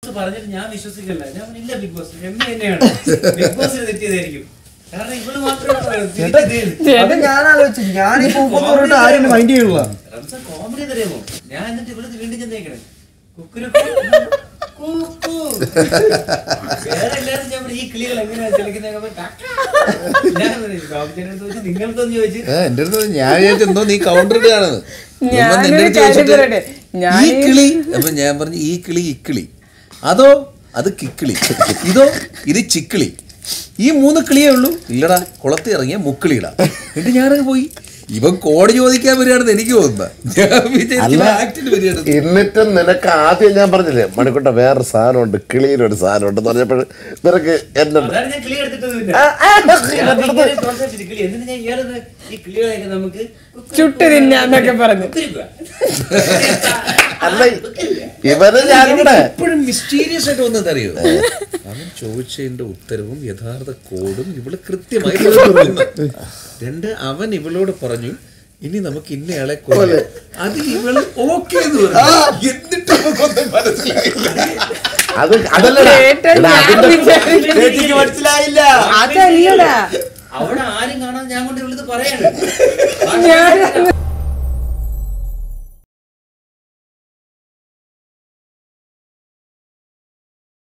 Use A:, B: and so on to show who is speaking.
A: പറഞ്ഞിട്ട് ഞാൻ വിശ്വസിക്കില്ല ഞാൻ പറഞ്ഞു, ഇല്ല ബിഗ് ബോസ് രമ്യ തന്നെയാണ് ബിഗ് ബോസിന് തെറ്റിയതായിരിക്കും കാരണം ഇവള് മാത്രമേ
B: അത് ഞാൻ ആലോചിച്ചു ഞാൻ ഈ പൂപ്പം പറഞ്ഞിട്ട് ആരും മൈൻഡ് ചെയ്യുള്ള
A: റംസാൻ കോമഡി അറിയാമോ ഞാൻ എന്നിട്ട് ഇവിടുത്തെ വീണ്ടും ചെന്നേക്കണേ കുക്കുരു വേറെ എല്ലാവരും ഞാൻ പറഞ്ഞു, ഈ കിളികൾ എങ്ങനെയാ ചലിക്കുന്നതൊക്കെ ഞാൻ പറഞ്ഞു, ബാബുച്ചേട്ടൻ്റെ അടുത്ത് ചോദിച്ചു നിങ്ങൾക്കൊന്ന് ചോദിച്ചു
C: ആ, എൻ്റെ അടുത്ത് ഞാൻ വിചാരിച്ചു എന്തോ നീ കൗണ്ടർ ഇടുകയാണെന്ന്
D: ഞാനൊരു
C: ഉമ്മ നിന്റെ അടുത്ത്
D: കാര്യം
C: ചോദിച്ചിട്ട്
D: പറയട്ടെ? ഞാൻ
C: ഈ കിളി അപ്പൊ ഞാൻ പറഞ്ഞു ഈ കിളി ഇക്കിളി അതോ അത് കിക്കിളി ഇതോ ഇത് ചിക്കിളി ഈ മൂന്ന് കിളിയേ ഉള്ളൂ ഇല്ലടാ കുളത്തിൽ ഇറങ്ങിയ മുക്കിളിയിടാ എന്നിട്ട് ഞാനങ്ങ് പോയി ഇവൻ കോടി ചോദിക്കാൻ വരികയാണെന്ന് എനിക്ക് തോന്നുന്നത് ഞാൻ വിചാരിച്ചു ആക്ടിന് വരികയാണെന്ന്
E: എന്നിട്ടും നിനക്ക് ആദ്യം ഞാൻ പറഞ്ഞില്ലേ മണിക്കുട്ട വേറെ സാധനമുണ്ട് കിളിയിലൊരു സാധനമുണ്ട് എന്ന് പറഞ്ഞപ്പോൾ നിനക്ക് എന്നെ
A: അതാണ് ഞാൻ കിളി എടുത്തിട്ടതുമില്ല
E: ആ, ആ,
A: ഞാൻ ഇങ്ങനെ പ്രോത്സാഹിപ്പിച്ചു, കിളി എന്നിട്ട് ഞാൻ ഇയാളൊന്ന് ഈ കിളികളെയൊക്കെ നമുക്ക്
D: ചുട്ട് തിന്നാന്നൊക്കെ പറഞ്ഞു
A: കുക്കുരുക്കുക.
E: അല്ല ഇവന് ഞാനിവിടെ
C: എപ്പോഴും മിസ്റ്റീരിയസ് ആയിട്ട് വന്നത് അറിയോ അവൻ ചോദിച്ചതിന്റെ ഉത്തരവും യഥാർത്ഥ കോഡും ഇവള് കൃത്യമായി പറഞ്ഞു. രണ്ട് അവൻ ഇവളോട് പറഞ്ഞു ഇനി നമുക്ക് ഇന്നയാളെ കൊല്ലാം അത് ഇവള് ഓക്കെ എന്ന് പറഞ്ഞു എന്നിട്ട് അവക്കൊന്നും മനസ്സിലായില്ല
E: അത് അതല്ലടാ
D: കേട്ടോ
E: എടാ,
D: ഞാൻ
E: അതിന്റെ-
D: വിചാരിച്ചു.
E: ചേച്ചിക്ക് മനസ്സിലായില്ല
D: അതല്ലടാ
A: അവിടെ ആരും കാണാൻ ഞാൻ കൊണ്ട് ഇവിടുത്തെ പറയാണ്
D: ഞാൻ